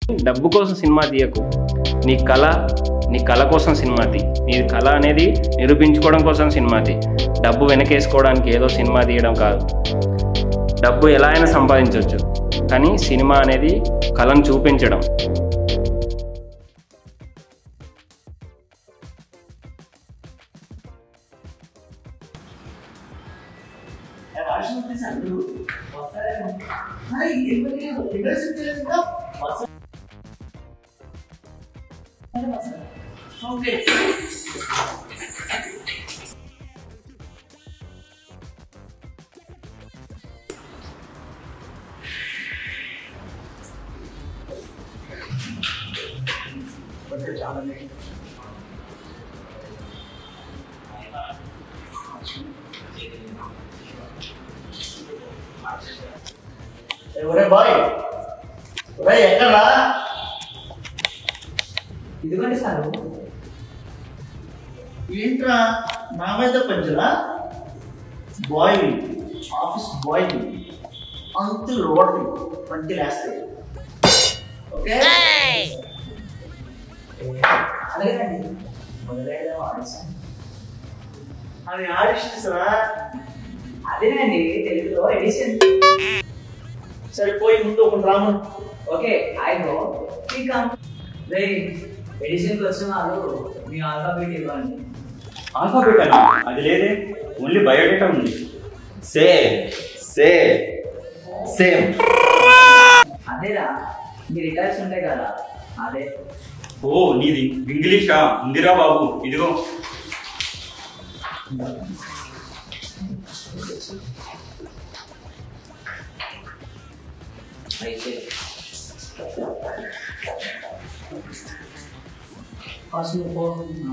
డబ్బు కోసం సినిమా తీయకు నీ కళ నీ కళ కోసం సినిమా తీ నీ కళ అనేది నిరూపించుకోవడం కోసం సినిమా తీ డబ్బు వెనకేసుకోవడానికి ఏదో సినిమా తీయడం కాదు డబ్బు ఎలా అయినా సంపాదించవచ్చు కానీ సినిమా అనేది కళను చూపించడం ఒరే బాయ్ ఒరే ఎక్కడా ఇదిగోండి సార్ ఏంట్రా నా మీద పంచరా బాయ్ ఆఫీస్ బాయ్ అంతులు రోడ్డు పంటి వేస్తాయి ఓకే అలాగేనండి మొదలైన ఆడిషన్ అది ఆడిషన్స్ రా అదేనండి తెలుగులో ఎడిషన్ సరిపోయి ముందు ఒక రాము ఓకే ఐ నో ఈ కమ్ రే ఎడిషన్కి వచ్చిన వాళ్ళు మీ ఆల్ఫాబెట్ ఇవ్వండి ఆల్ఫాబెట్ అని అది లేదే ఓన్లీ బయోడేటా ఉంది సే సే సేమ్ అదేరా మీ రిటైర్స్ ఉంటాయి కదా అదే ఓ నీది ఇంగ్లీషా ఉందిరా బాబు ఇదిగో అయితే ఫస్ట్ నువ్వు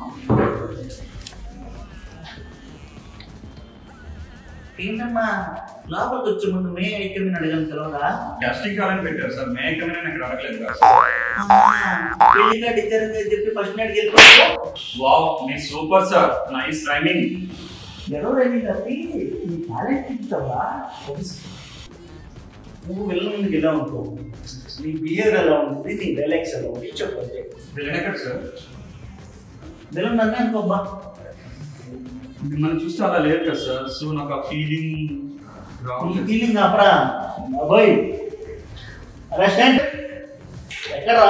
ఏంటమ్మా లోపలికి వచ్చే ముందు మే ఐటమ్ అడగను తెలవదా కాస్టింగ్ కావాలని పెట్టారు సార్ మే కమినా నాకు రావట్లేదు కదా పెళ్లి కార్డు ఇచ్చారని చెప్పి ఫస్ట్ నైట్కి వెళ్ళిపోతా వావ్ మీ సూపర్ సార్ నైస్ రైమింగ్ ఎవరైనా తప్పి నీ టాలెంట్ ఇస్తావా నువ్వు వెళ్ళ ముందుకు ఎలా ఉంటావు నీ బిహేవియర్ ఎలా ఉంటుంది నీ డైలాగ్స్ ఎలా ఉంటుంది చెప్పండి ఎక్కడ సార్ విలన్ నన్నే అనుకోబ్బా మిమ్మల్ని చూస్తే అలా లేరు కదా సార్ సో నాకు ఆ ఫీలింగ్ నీ రావట్లేదు ఫీలింగ్ అప్పుడా బాయ్ రెస్టారెంట్ ఎక్కడరా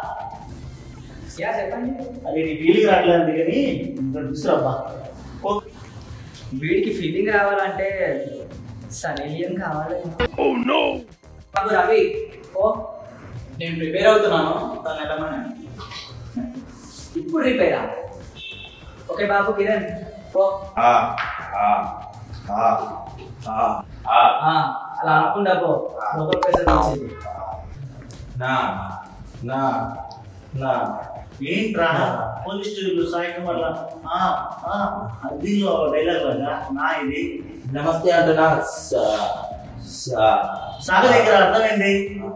యా చెప్పండి అది నీ ఫీలింగ్ రావట్లేదు కానీ ఇంకా తీసుకురాబ్బా ఓ వీడికి ఫీలింగ్ రావాలంటే సనీలియం కావాలి బాబు రవి ఓ నేను ప్రిపేర్ అవుతున్నాను తను వెళ్ళమని ఇప్పుడు రిపేరా ఓకే బాబు కిరణ్ ఓ ఆ ఆ ఆ ఆ ఆ ఆ, అలా అనుకుండా పో లోపల ప్రెషర్ వచ్చింది నా నా నా ఏంట్రా పోలీస్ స్టేషన్లో సాయకం వల్ల ఆ, ఆ, దీనిలో డైలాగ్ లాగా నా ఇది నమస్తే అంటున్నా స స సాగ దగ్గర అర్థమైంది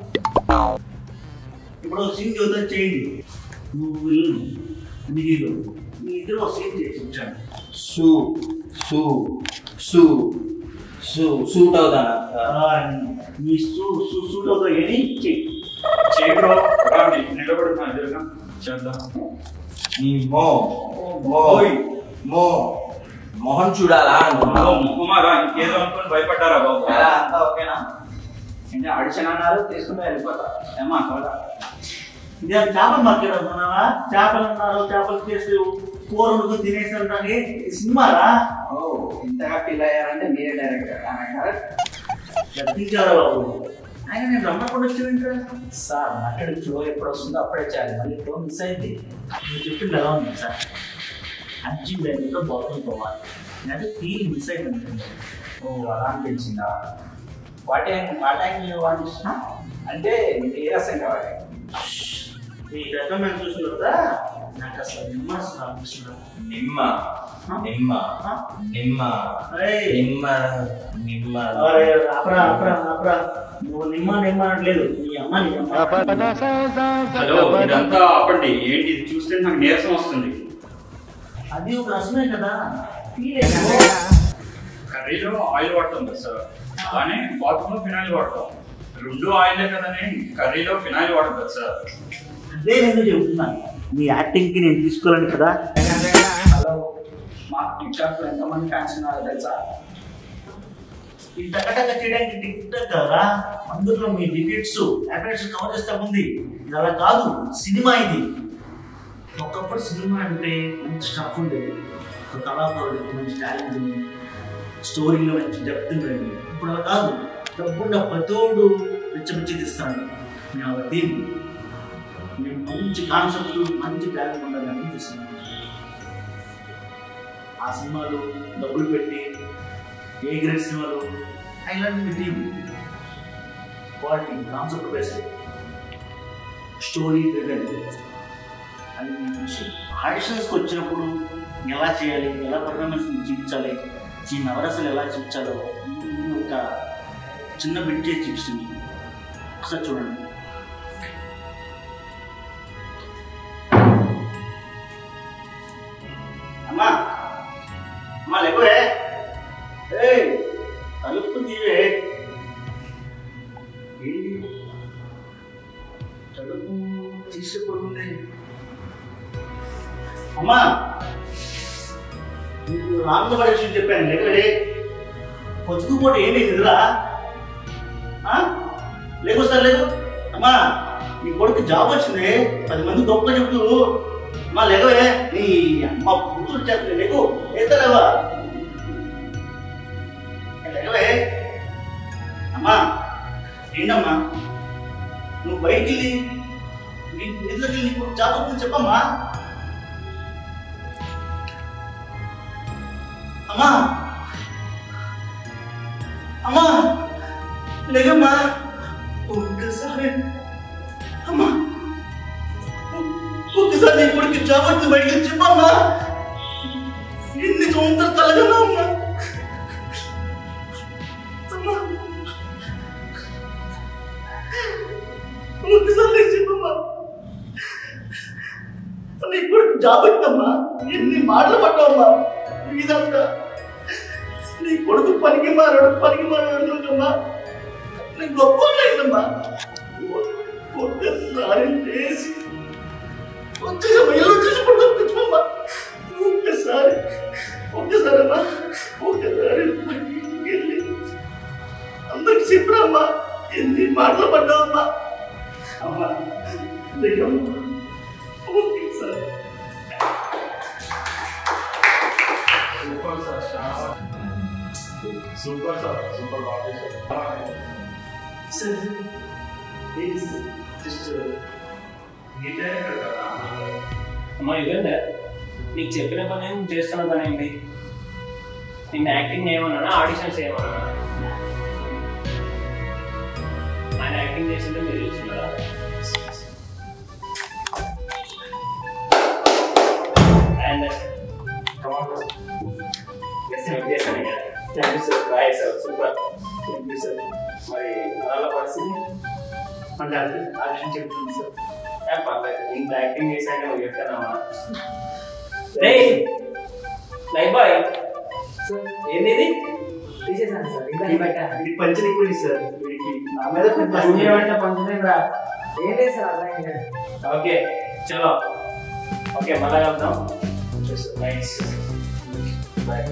ఇప్పుడు సీన్ చూద్దా చేయండి నువ్వు వెళ్ళు నీళ్ళు మీ ఇద్దరు ఒక సీన్ చేసి వచ్చాను సు సు సు సు సూట్ అవుతానా మీ సూ సూ సూట్ అవుతావు ఏది చెయ్యి చేయి బ్రో రాండి నిలబడుతున్నా ఎదురుగా చేద్దాం నీ మో మో ఓయ్. మో మొహం చూడాలా ఓ కుమారా ఇంకేదో అనుకుని భయపడ్డారా బాబు ఎలా అంతా ఓకేనా అంటే ఆడిషన్ అన్నారు తీసుకుంటే వెళ్ళిపోతా ఏమా త్వరగా ఇదే చేపల మార్కెట్ అనుకున్నావా చేపలు అన్నారు చేపలు చేసి కూర వండుకుని తినేసి అంటాను ఈ సినిమారా ఓ ఇంతగా ఫీల్ అయ్యారంటే మీరే డైరెక్టర్ తప్పించారా బాబు ఆయన నేను రమ్మకుండా వచ్చానంటే సార్ మాట్లాడి ఫ్లో ఎప్పుడు వస్తుందో అప్పుడే చేయాలి మళ్ళీ ఫ్లో మిస్ అయింది మీరు చెప్పింది ఎలా ఉంది సార్ అర్జున్ డైరీలో బాత్రూమ్ పోవాలి అంటే ఫీల్ మిస్ అయిపోయింది ఓ అలా అనిపించిందా వాట్ వాట్ యాంగిల్ వాట్ అంటే మీకు ఏ రసం కావాలి ఈ రకమైన చూసిన తర్వాత నాకు అసలు విమర్శ అనిపిస్తున్నా నిమ్మ నిమ్మ నిమ్మ ఏయ్, నిమ్మ నిమ్మ అరే, అపరా అపరా అపరా నువ్వు నిమ్మ నిమ్మ అనట్లేదు నీ అమ్మ నీ అమ్మ హలో ఇదంతా ఆపండి ఏంటి ఇది చూస్తే నాకు నీరసం వస్తుంది అది ఒక రసమే కదా ఫీల్ కర్రీలో ఆయిల్ వాడతాం కదా సార్ అలానే బాత్రూంలో ఫినాయిల్ వాడతాం రెండు ఆయిలే కదని కర్రీలో ఫినాయిల్ వాడదు కదా సార్ అదే నేను చెబుతున్నాను మీ యాక్టింగ్కి నేను తీసుకోలేను కదా హలో మాకు టిక్ టాక్ లో ఎంతమంది ఫ్యాన్స్ ఉన్నారు తెలుసా ఈ టకటక చేయడానికి టిక్ టాక్ కదా అందులో మీ డికెట్స్ అటెండ్స్ కవర్ చేస్తా ఉంది ఇది అలా కాదు సినిమా ఇది ఒకప్పుడు సినిమా అంటే మంచి స్టఫ్ ఉండేది ఒక కళాకారుడికి మంచి టాలెంట్ ఉంది స్టోరీలో మంచి డెప్త్ ఉండేది ఇప్పుడు అలా కాదు డబ్బున్న ప్రతోడు పిచ్చి తీస్తాను మేము ఒక టీం మేము మంచి కాన్సెప్ట్ మంచి టాలెంట్ ఉండాలి అని తీస్తున్నాం ఆ సినిమాలు డబ్బులు పెట్టి ఏ గ్రేడ్ సినిమాలు island team quality concept based story driven అని ఆడిషన్స్కి వచ్చినప్పుడు ఎలా చేయాలి ఎలా పర్ఫార్మెన్స్ చూపించాలి ఈ నవరసలు ఎలా చూపించాలో నేను ఒక చిన్న బిట్ చేసి చూపిస్తుంది ఒకసారి చూడండి అమ్మా అమ్మా లేకపోతే ఏయ్ తలుపు తీవే ఏంటి తలుపు తీసే పడుతుంది అమ్మా నీకు రాంగ పరీక్ష చెప్పాను లేకపోతే పొద్దుకుపోతే ఏంటి నిద్రా లేకొస్తారు లేదు అమ్మా నీ కొడుకు జాబ్ వచ్చింది పది మంది గొప్ప చెప్తూ అమ్మా లేకవే నీ అమ్మ కూతురు చేస్తుంది నీకు ఎత్తలేవా లేకవే అమ్మా ఏంటమ్మా నువ్వు బయటికి వెళ్ళి నీ నిధులకి వెళ్ళి నీకు జాబ్ వచ్చింది చెప్పమ్మా అమ్మా అమ్మా లేదమ్మా ఒక్కసారి అమ్మా ఒక్కసారి నీ కొడుకు జాబ్ వచ్చింది బయటికి వెళ్ళి చెప్పమ్మా ఎన్ని సంవత్సరాలు తలగన్నా అమ్మా అమ్మా ఒక్కసారి నీకు చెప్పమ్మా నీ కొడుకు జాబ్ వచ్చిందమ్మా ఎన్ని మాటలు పడ్డావమ్మా ఇదంతా నీ కొడుకు పనికి మారాడు పనికి మారాడుమ్మా నీ గొప్ప లేదమ్మా ఒక్కసారి లేచి వచ్చేసమ్మా ఎలా వచ్చేసి పడుకోమ్మా ఒక్కసారి ఒక్కసారి అమ్మా ఒక్కసారి ఇంటికి వెళ్ళి అందరికి చెప్పడమ్మా ఎన్ని మాటలు పడ్డావమ్మా అమ్మా లేదమ్మా ఒక్కసారి సూపర్ సార్ చాలా సూపర్ సార్ సూపర్ బాగా చేశారు సార్ ఏంటి సార్ జస్ట్ నీటే కదా అమ్మా యుగంధర్ నీకు చెప్పిన పని ఏం చేస్తున్న పని ఏంటి నిన్న యాక్టింగ్ చేయమన్నా ఆడిషన్స్ చేయమన్నా ఆయన యాక్టింగ్ చేస్తుంటే మీరు చూస్తున్నారా అండ్ చేశాను thank you sir bye sir super thank you sir మరి అలా పరిస్థితి అంటే ఆడిషన్ చెప్తుంది సార్ ఏ పర్లేదు ఇంత యాక్టింగ్ చేశాక నువ్వు చెప్తానమ్మా రే లైఫ్ బాయ్ ఏంది ఇది తీసేసాను సార్ ఇంకా పెట్టాను ఇది పంచనిపోయింది సార్ వీడికి నా మీద పెద్ద పుణ్యం అంటే పంచలేదు రా ఏం లేదు సార్ అర్థం ఏంటంటే ఓకే చలో ఓకే మళ్ళా కలుద్దాం nice bye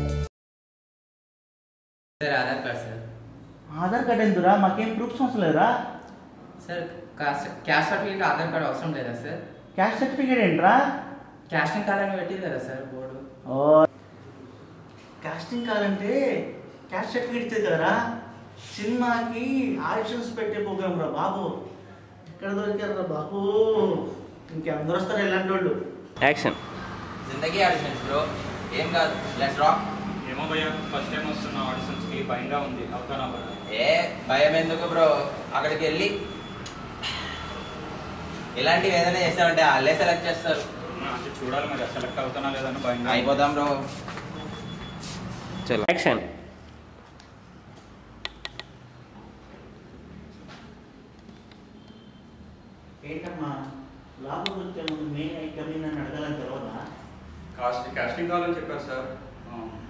sir Aadhaar card sir Aadhaar card ఎందురా మాకేం ప్రూఫ్స్ అవసరం లేదురా sir caste cash certificate Aadhaar card అవసరం లేదా సార్ క్యాష్ సర్టిఫికేట్ ఏంట్రా క్యాస్టింగ్ కార్డ్ అని పెట్టింది కదా సార్ బోర్డు ఓ కాస్టింగ్ కాదంటే క్యాష్ సర్టిఫికేట్ ఇచ్చేది కదరా సినిమాకి ఆడిషన్స్ పెట్టే ప్రోగ్రామ్ రా బాబు ఎక్కడ దొరికారు రా బాబు ఇంకెందరు వస్తారు ఇలాంటి వాళ్ళు యాక్షన్ జిందగీ ఆడిషన్స్ బ్రో ఏం కాదు లెట్స్ రాక్ ఏమో భయ్యా ఫస్ట్ టైం వస్తున్న ఆడిషన్స్ కి భయంగా ఉంది అవుతానా భయ్యా ఏ భయం ఎందుకు బ్రో అక్కడికి వెళ్ళి ఇలాంటివి ఏదైనా చేస్తామంటే వాళ్ళే సెలెక్ట్ చేస్తారు అంటే చూడాలి మరి సెలెక్ట్ అవుతానా లేదని భయంగా అయిపోతాం బ్రో చలో యాక్షన్ ఏంటమ్మా లాభం వచ్చే ముందు మెయిన్ ఐటమ్ అని అడగాలని తెలియదా కాస్ట్ కాస్టింగ్ కావాలని చెప్పారు సార్ ఆ,